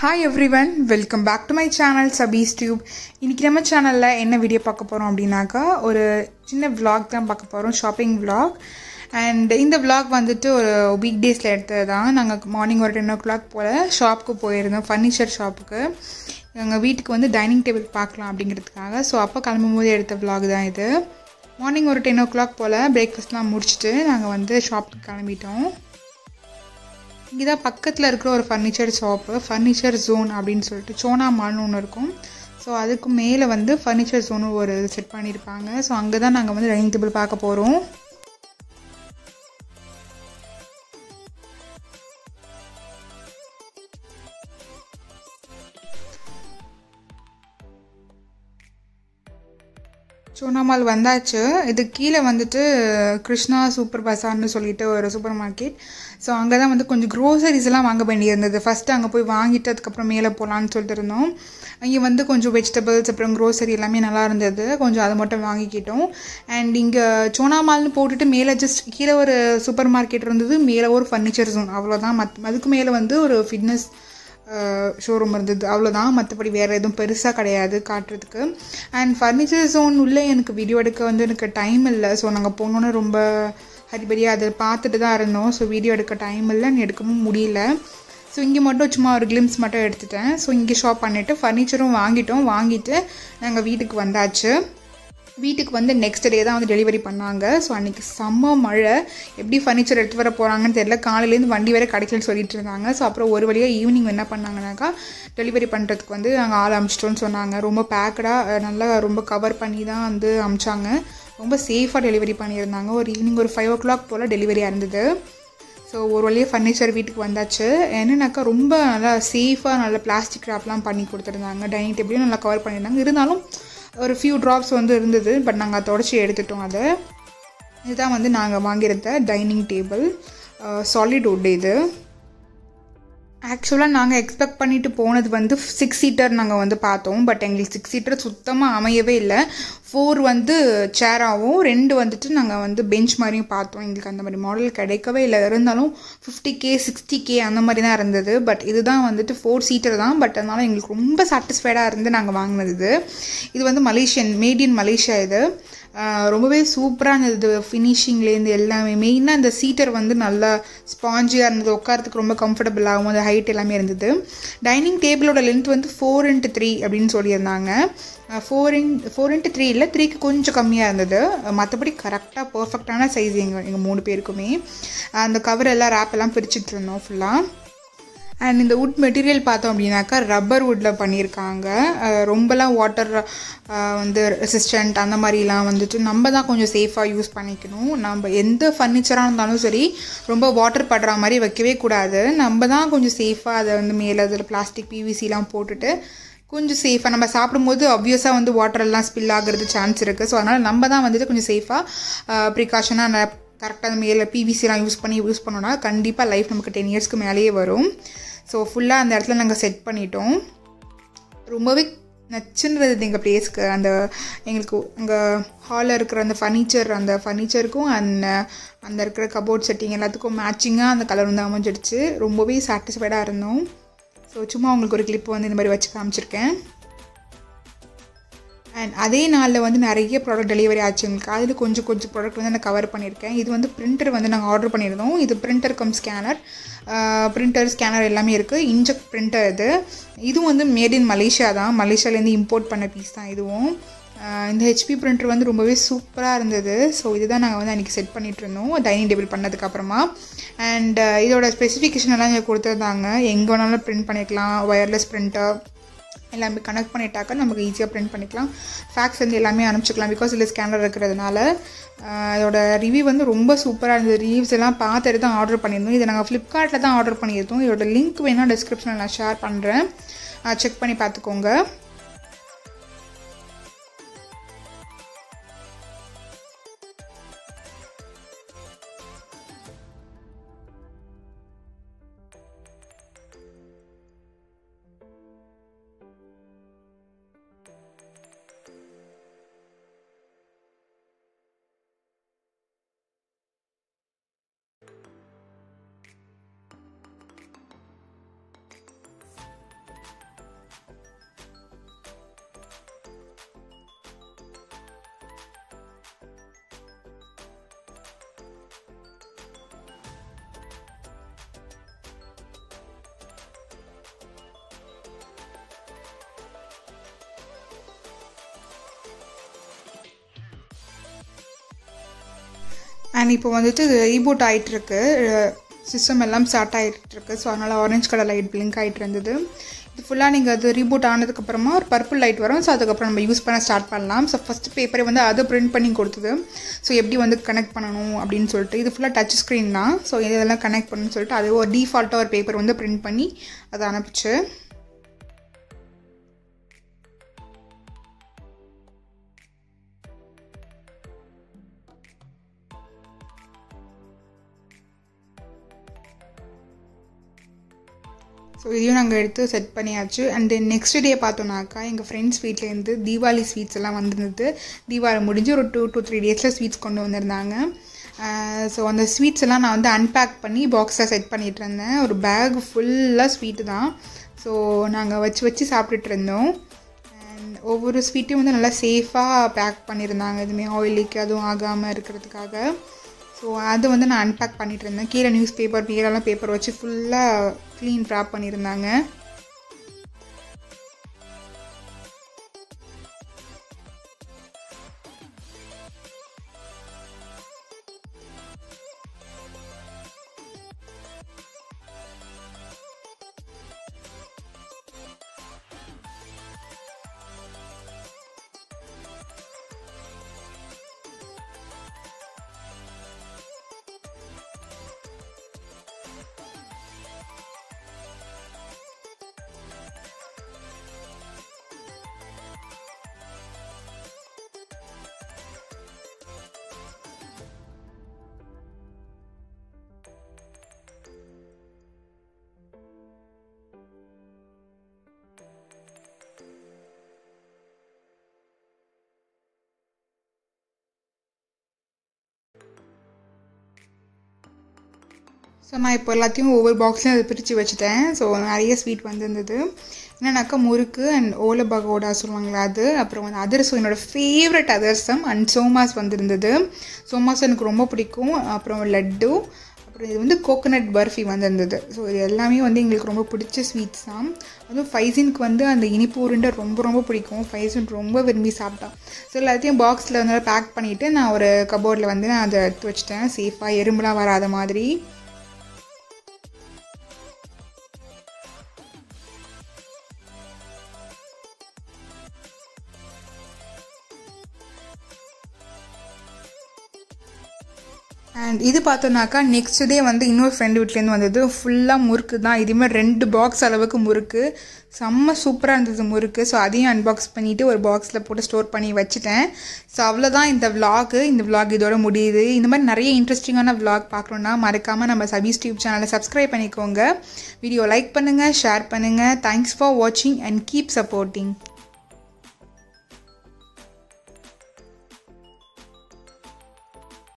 hi everyone welcome back to my channel Sabees Tube இன்றைக்கி நம்ம சேனலில் என்ன வீடியோ பார்க்க போகிறோம் அப்படின்னாக்கா ஒரு சின்ன vlog தான் பார்க்க போகிறோம் ஷாப்பிங் vlog அண்ட் இந்த vlog வந்துட்டு ஒரு வீக் டேஸில் எடுத்தது தான் நாங்கள் மார்னிங் ஒரு டென் ஓ கிளாக் போல் ஷாப்புக்கு போயிருந்தோம் ஃபர்னிச்சர் ஷாப்புக்கு எங்கள் வீட்டுக்கு வந்து டைனிங் டேபிள் பார்க்கலாம் அப்படிங்கிறதுக்காக ஸோ அப்போ கிளம்பும் போது எடுத்த vlog தான் இது மார்னிங் ஒரு டென் ஓ கிளாக் போல் பிரேக்ஃபாஸ்ட்லாம் முடிச்சுட்டு நாங்கள் வந்து ஷாப்புக்கு கிளம்பிட்டோம் இங்கே தான் பக்கத்தில் இருக்கிற ஒரு ஃபர்னிச்சர் ஷாப்பு ஃபர்னிச்சர் ஜோன் அப்படின்னு சொல்லிட்டு சோனா மால்னு ஒன்று இருக்கும் ஸோ அதுக்கு மேலே வந்து ஃபர்னிச்சர் ஜோன் ஒரு செட் பண்ணியிருப்பாங்க ஸோ அங்கே தான் நாங்கள் வந்து டைனிங் டேபிள் பார்க்க போகிறோம் சோனாமால் வந்தாச்சு இது கீழே வந்துட்டு கிருஷ்ணா சூப்பர் பசார்னு சொல்லிட்டு ஒரு சூப்பர் மார்க்கெட் ஸோ அங்கே தான் வந்து கொஞ்சம் க்ரோசரிஸ் எல்லாம் வாங்க வேண்டியிருந்தது ஃபஸ்ட்டு அங்கே போய் வாங்கிட்டு அதுக்கப்புறம் மேலே போகலான்னு சொல்லிட்டு இருந்தோம் இங்கே வந்து கொஞ்சம் வெஜிடபிள்ஸ் அப்புறம் க்ரோசரி எல்லாமே நல்லா இருந்தது கொஞ்சம் அதை மட்டும் வாங்கிக்கிட்டோம் அண்ட் இங்கே சோனாமால்னு போட்டுட்டு மேலே ஜஸ்ட் கீழே ஒரு சூப்பர் மார்க்கெட் இருந்தது மேலே ஒரு ஃபர்னிச்சர் ஜோன் அவ்வளோதான் மத் அதுக்கு மேலே வந்து ஒரு ஃபிட்னஸ் ஷோரூம் இருந்தது அவ்வளோதான் மற்றபடி வேறு எதுவும் பெருசாக கிடையாது காட்டுறதுக்கு அண்ட் ஃபர்னிச்சர் ஜோன் உள்ளே எனக்கு வீடியோ எடுக்க வந்து எனக்கு டைம் இல்லை ஸோ நாங்கள் போனோன்னே ரொம்ப ஹரிபரியாக அதை பார்த்துட்டு தான் இருந்தோம் ஸோ வீடியோ எடுக்க டைம் இல்லை எடுக்கவும் முடியல ஸோ இங்கே மட்டும் சும்மா ஒரு கிளிம்ஸ் மட்டும் எடுத்துட்டேன் ஸோ இங்கே ஷாப் பண்ணிவிட்டு ஃபர்னிச்சரும் வாங்கிட்டோம் வாங்கிட்டு நாங்கள் வீட்டுக்கு வந்தாச்சு வீட்டுக்கு வந்து நெக்ஸ்ட் டே தான் வந்து டெலிவரி பண்ணாங்க ஸோ அன்றைக்கி செம்ம மழை எப்படி ஃபர்னிச்சர் எடுத்து வர போகிறாங்கன்னு தெரியல காலையிலேருந்து வண்டி வேறு கிடைக்கலன்னு சொல்லிட்டு இருந்தாங்க ஸோ அப்புறம் ஒரு வழியாக ஈவினிங் என்ன பண்ணாங்கனாக்கா டெலிவரி பண்ணுறதுக்கு வந்து நாங்கள் ஆள் அமிச்சிட்டோன்னு சொன்னாங்க ரொம்ப பேக்கடாக நல்லா ரொம்ப கவர் பண்ணி தான் வந்து அமிச்சாங்க ரொம்ப சேஃபாக டெலிவரி பண்ணியிருந்தாங்க ஒரு ஈவினிங் ஒரு ஃபைவ் ஓ கிளாக் போல் டெலிவரியாக இருந்தது ஸோ ஒரு வழியாக ஃபர்னிச்சர் வீட்டுக்கு வந்தாச்சு என்னன்னாக்கா ரொம்ப நல்லா சேஃபாக நல்ல பிளாஸ்டிக் ரேப்லாம் பண்ணி கொடுத்துருந்தாங்க டைனிங் டேபிளையும் நல்லா கவர் பண்ணியிருந்தாங்க இருந்தாலும் ஒரு ஃபியூ ட்ராப்ஸ் வந்து இருந்தது பட் நாங்கள் அதை தொடச்சி எடுத்துட்டோம் அதை இதுதான் வந்து நாங்கள் வாங்கியிருந்த டைனிங் டேபிள் சாலிட் வுட் இது ஆக்சுவலாக நாங்கள் எக்ஸ்பெக்ட் பண்ணிட்டு போனது வந்து சிக்ஸ் சீட்டர் நாங்கள் வந்து பார்த்தோம் பட் எங்களுக்கு சிக்ஸ் சீட்டர் சுத்தமாக அமையவே இல்லை ஃபோர் வந்து சேராகவும் ரெண்டு வந்துட்டு நாங்கள் வந்து பெஞ்ச் மாதிரியும் பார்த்தோம் எங்களுக்கு அந்த மாதிரி மாடல் கிடைக்கவே இல்லை இருந்தாலும் ஃபிஃப்டி கே சிக்ஸ்டி கே அந்த மாதிரி தான் இருந்தது பட் இதுதான் வந்துட்டு ஃபோர் சீட்டர் தான் பட் அதனால் எங்களுக்கு ரொம்ப சாட்டிஸ்ஃபைடாக இருந்து நாங்கள் வாங்கினது இது இது வந்து மலேசியன் மேட் இன் மலேசியா இது ரொம்பவே சூப்பராக இருந்தது ஃபினிஷிங்லேருந்து எல்லாமே மெயினாக இந்த சீட்டர் வந்து நல்லா ஸ்பாஞ்சியாக இருந்தது உட்காரத்துக்கு ரொம்ப கம்ஃபர்டபுளாகவும் அந்த ஹைட் எல்லாமே இருந்தது டைனிங் டேபிளோட லென்த் வந்து ஃபோர் இன்ட்டு த்ரீ அப்படின்னு சொல்லியிருந்தாங்க four in four into three இல்லை த்ரீக்கு கொஞ்சம் கம்மியாக இருந்தது மற்றபடி கரெக்டாக பர்ஃபெக்டான சைஸ் எங்கள் எங்கள் மூணு பேருக்குமே அந்த கவர் எல்லாம் ரேப் எல்லாம் பிரிச்சுட்டு இருந்தோம் ஃபுல்லாக அண்ட் இந்த வுட் மெட்டீரியல் பார்த்தோம் அப்படின்னாக்கா ரப்பர் வுட்டில் பண்ணியிருக்காங்க ரொம்பலாம் வாட்டர் வந்து ரெசிஸ்டண்ட் அந்த மாதிரிலாம் வந்துட்டு நம்ம தான் கொஞ்சம் சேஃபாக யூஸ் பண்ணிக்கணும் நம்ம எந்த ஃபர்னிச்சராக இருந்தாலும் சரி ரொம்ப வாட்டர் படுற மாதிரி வைக்கவே கூடாது நம்ம தான் கொஞ்சம் சேஃபாக அதை வந்து மேலே அதில் பிளாஸ்டிக் பிவிசிலாம் போட்டுட்டு கொஞ்சம் சேஃபாக நம்ம சாப்பிடும்போது ஆப்வியஸாக வந்து வாட்டர் எல்லாம் ஸ்பில் ஆகிறது சான்ஸ் இருக்குது ஸோ அதனால் நம்ம தான் வந்துட்டு கொஞ்சம் சேஃபாக ப்ரிகாஷனாக கரெக்டாக மேலே பிவிசிலாம் யூஸ் பண்ணி யூஸ் பண்ணோன்னா கண்டிப்பாக லைஃப் நமக்கு டென் இயர்ஸ்க்கு மேலேயே வரும் ஸோ ஃபுல்லாக அந்த இடத்துல நாங்கள் செட் பண்ணிட்டோம் ரொம்பவே நச்சுன்றது எங்கள் பிளேஸ்க்கு அந்த எங்களுக்கு அங்கே ஹாலில் இருக்கிற அந்த ஃபர்னிச்சர் அந்த ஃபர்னிச்சருக்கும் அந்த அந்த இருக்கிற கபோர்ட் செட்டிங் எல்லாத்துக்கும் மேட்சிங்காக அந்த கலர் வந்து அமைஞ்சிடுச்சு ரொம்பவே சாட்டிஸ்ஃபைடாக இருந்தோம் ஸோ சும்மா உங்களுக்கு ஒரு கிளிப் வந்து இந்த மாதிரி வச்சு காமிச்சிருக்கேன் அண்ட் அதே நாளில் வந்து நிறைய ப்ராடக்ட் டெலிவரி ஆச்சு எங்களுக்கு அதில் கொஞ்சம் கொஞ்சம் ப்ராடக்ட் வந்து நான் கவர் பண்ணியிருக்கேன் இது வந்து பிரிண்டர் வந்து நாங்கள் ஆர்டர் பண்ணியிருந்தோம் இது printer cum scanner printer scanner எல்லாமே இருக்குது இன்ஜெக்ட் பிரிண்டர் இது இதுவும் வந்து மேட் இன் மலேசியா தான் மலேசியாலேருந்து இம்போர்ட் பண்ண பீஸ் தான் இதுவும் இந்த ஹெச்பி பிரிண்டர் வந்து ரொம்பவே சூப்பராக இருந்தது ஸோ இதுதான் நாங்கள் வந்து அன்றைக்கி செட் பண்ணிகிட்டு இருந்தோம் டைனிங் டேபிள் பண்ணதுக்கப்புறமா அண்ட் இதோட ஸ்பெசிஃபிகேஷன் எல்லாம் இங்கே கொடுத்துருந்தாங்க எங்கே வேணாலும் பிரிண்ட் பண்ணிக்கலாம் ஒயர்லெஸ் பிரிண்டர் எல்லாமே கனெக்ட் பண்ணிட்டாக்கா நமக்கு ஈஸியாக பிரிண்ட் பண்ணிக்கலாம் ஃபேக்ஸ் வந்து எல்லாமே அனுப்பிச்சிக்கலாம் பிகாஸ் இதில் ஸ்கேனர் இருக்கிறதுனால அதோட ரிவ்யூ வந்து ரொம்ப சூப்பராக இருந்தது ரிவ்யூஸ் எல்லாம் பார்த்துட்டு தான் ஆர்டர் பண்ணியிருந்தோம் இதை நாங்கள் ஃப்ளிப்கார்ட்டில் தான் ஆர்டர் பண்ணியிருந்தோம் இதோட லிங்க் வேணால் டிஸ்கிரிப்ஷனில் நான் ஷேர் பண்ணுறேன் செக் பண்ணி பார்த்துக்கோங்க அண்ட் இப்போ வந்துட்டு ரீபூட் ஆகிட்டுருக்கு சிஸ்டம் எல்லாம் ஸ்டார்ட் ஆகிட்டுருக்கு ஸோ அதனால் ஆரஞ்சு கலர் லைட் பிளிங்க் ஆகிட்டு இருந்தது இது ஃபுல்லாக நீங்கள் அது ரீபூட் ஆனதுக்கப்புறமா ஒரு பர்பிள் லைட் வரும் ஸோ அதுக்கப்புறம் நம்ம யூஸ் பண்ண ஸ்டார்ட் பண்ணலாம் ஸோ ஃபஸ்ட்டு பேப்பரை வந்து அதை பிரிண்ட் பண்ணி கொடுத்தது ஸோ எப்படி வந்து கனெக்ட் பண்ணணும் அப்படின்னு சொல்லிட்டு இது ஃபுல்லாக டச் ஸ்க்ரீன் தான் ஸோ இதெல்லாம் கனெக்ட் பண்ணணும்னு சொல்லிட்டு அது ஒரு டிஃபால்ட்டாக ஒரு பேப்பர் வந்து பிரிண்ட் பண்ணி அதை அனுப்பிச்சு ஸோ இதையும் நாங்கள் எடுத்து செட் பண்ணியாச்சு அண்ட் தென் நெக்ஸ்ட் டே பார்த்தோன்னாக்கா எங்கள் ஃப்ரெண்ட்ஸ் வீட்லேருந்து தீபாவளி ஸ்வீட்ஸ் எல்லாம் வந்திருந்தது தீபாவளி முடிஞ்சு ஒரு டூ டூ த்ரீ டேஸில் ஸ்வீட்ஸ் கொண்டு வந்திருந்தாங்க ஸோ அந்த ஸ்வீட்ஸ் எல்லாம் நான் வந்து அன்பேக் பண்ணி பாக்ஸில் செட் பண்ணிகிட்டு இருந்தேன் ஒரு பேக் ஃபுல்லாக ஸ்வீட்டு தான் ஸோ நாங்கள் வச்சு வச்சு சாப்பிட்டுட்டு இருந்தோம் அண்ட் ஒவ்வொரு ஸ்வீட்டையும் வந்து நல்லா சேஃபாக பேக் பண்ணியிருந்தாங்க எதுவுமே ஆயிலுக்கு அதுவும் ஆகாமல் இருக்கிறதுக்காக ஸோ அது வந்து நான் அன்பேக் பண்ணிகிட்டு இருந்தேன் கீழே நியூஸ் பேப்பர் கீழெல்லாம் பேப்பர் வச்சு ஃபுல்லாக க்ளீன் ட்ராப் பண்ணியிருந்தாங்க ஸோ நான் இப்போ எல்லாத்தையும் ஒவ்வொரு பாக்ஸ்லையும் அதை பிரித்து வச்சுட்டேன் ஸோ நிறைய ஸ்வீட் வந்திருந்தது என்னன்னாக்கா முறுக்கு அண்ட் ஓலை பகோடா சொல்லுவாங்களே அது அப்புறம் வந்து அதிரசம் என்னோடய ஃபேவரட் அதிரசம் அண்ட் சோமாஸ் வந்திருந்தது சோமாஸ் எனக்கு ரொம்ப பிடிக்கும் அப்புறம் லட்டு அப்புறம் இது வந்து கோகோனட் பர்ஃபி வந்திருந்தது ஸோ இது எல்லாமே வந்து எங்களுக்கு ரொம்ப பிடிச்ச ஸ்வீட்ஸ் தான் அதுவும் ஃபைசினுக்கு வந்து அந்த இனிப்பு உருண்டை ரொம்ப ரொம்ப பிடிக்கும் ஃபைசின் ரொம்ப விரும்பி சாப்பிட்டான் ஸோ எல்லாத்தையும் பாக்ஸில் வந்து பேக் பண்ணிவிட்டு நான் ஒரு கபோர்டில் வந்து நான் அதை எடுத்து வச்சிட்டேன் சேஃபாக எறும்புலாம் வராத மாதிரி அண்ட் இது பார்த்தோன்னாக்கா நெக்ஸ்ட் டே வந்து இன்னொரு ஃப்ரெண்டு வீட்லேருந்து வந்தது ஃபுல்லாக முறுக்கு தான் இதுவுமே ரெண்டு பாக்ஸ் அளவுக்கு முறுக்கு செம்ம சூப்பராக இருந்தது முறுக்கு ஸோ அதையும் அன்பாக்ஸ் பண்ணிவிட்டு ஒரு பாக்ஸில் போட்டு ஸ்டோர் பண்ணி வச்சுட்டேன் ஸோ அவ்வளோதான் இந்த விலாகு இந்த விலாக் இதோட முடியுது இந்த மாதிரி நிறைய இன்ட்ரெஸ்டிங்கான விலாக் பார்க்கணுன்னா மறக்காமல் நம்ம சபீஸ் டியூப் சேனலை சப்ஸ்கிரைப் பண்ணிக்கோங்க வீடியோ லைக் பண்ணுங்கள் ஷேர் பண்ணுங்கள் தேங்க்ஸ் ஃபார் வாட்சிங் அண்ட் கீப் சப்போர்ட்டிங்